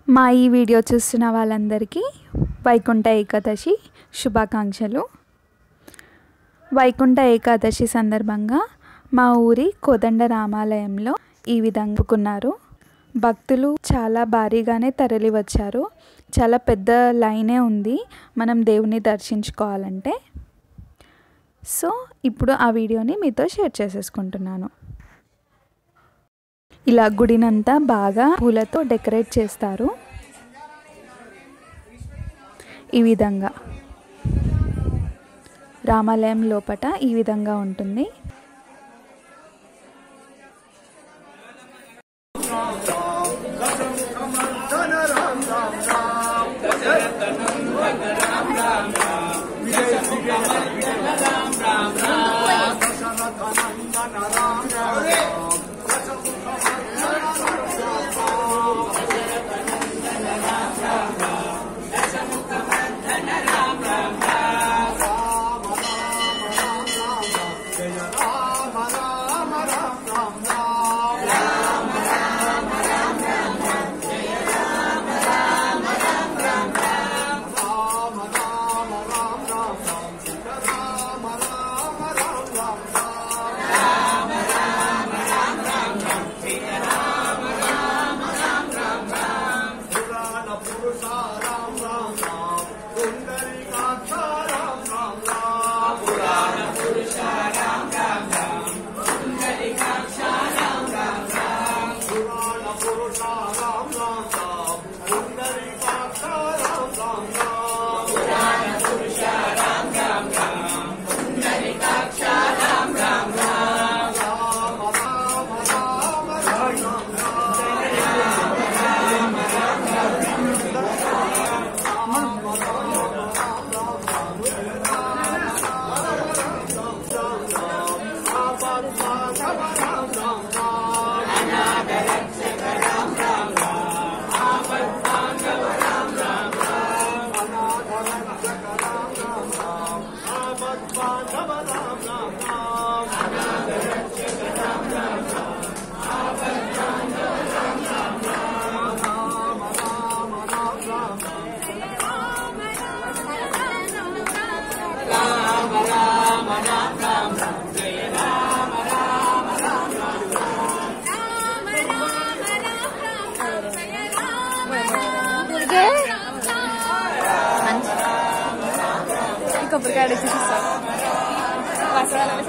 మా ఈ వీడియో చూస్తున్న వాళ్ళందరికీ వైకుంఠ ఏకాదశి శుభాకాంక్షలు వైకుంఠ ఏకాదశి సందర్భంగా మా ఊరి కోదండ రామాలయంలో ఈ విధంగా ఒప్పుకున్నారు భక్తులు చాలా భారీగానే తరలి వచ్చారు చాలా పెద్ద లైనే ఉంది మనం దేవుని దర్శించుకోవాలంటే సో ఇప్పుడు ఆ వీడియోని మీతో షేర్ చేసేసుకుంటున్నాను ఇలా గుడినంతా బాగా పూలతో డెకరేట్ చేస్తారు ఈ విధంగా రామాలయం లోపట ఈ విధంగా ఉంటుంది కొబ్బరికాయ ఇచ్చేసిస్తారు వసరాలు